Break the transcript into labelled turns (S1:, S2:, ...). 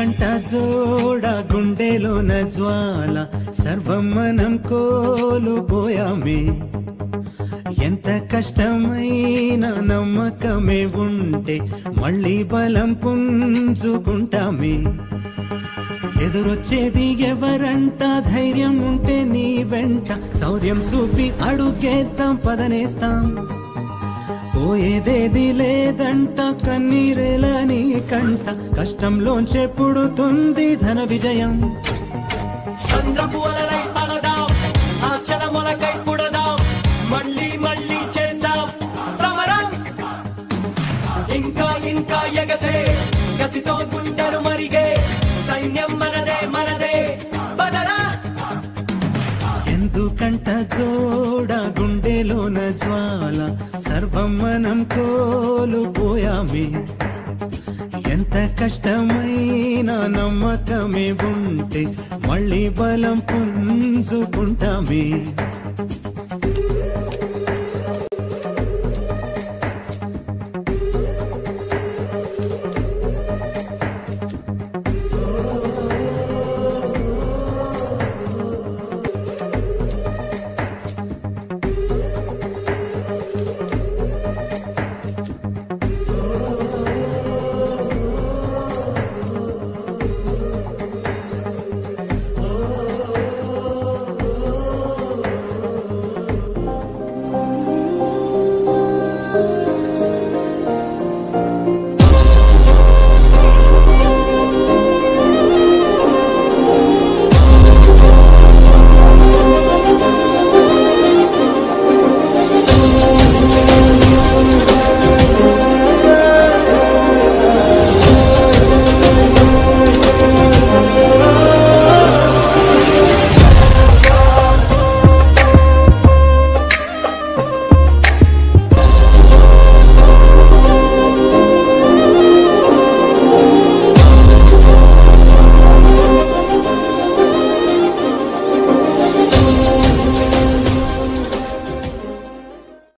S1: ఎందుకంట జోడ గుండెలోన జ్వాల సర్వం మనం కోల్పోయామే ఎంత కష్టమైన నమ్మకమే ఉంటే మళ్ళీ బలం పుంజుకుంటామే ఎదురొచ్చేది ఎవరంట ధైర్యం ఉంటే నీ వెంట శౌర్యం చూపి అడుగేద్దాం పదనేస్తాం పోయేదేది లేదంట కన్నీరేల నీ కంట కష్టంలోంచే పుడుతుంది ధన విజయం
S2: సంద్రపు అలలై పడదాం ఆశల మొలకై పుడదాం మళ్ళీ మళ్ళీ చేద్దాం సమరం ఇంకా ఇంకా ఎగసే కసితో గుండెలు మరిగే సైన్యం మనదే మనదే బదరా
S1: ఎందుకంట జోడ గుండెలోన జ్వాల సర్వం మనం కోల్పోయామే ఎంత కష్టమైన నమ్మకమే ఉంటే మళ్ళీ బలం పుంజుకుంటామే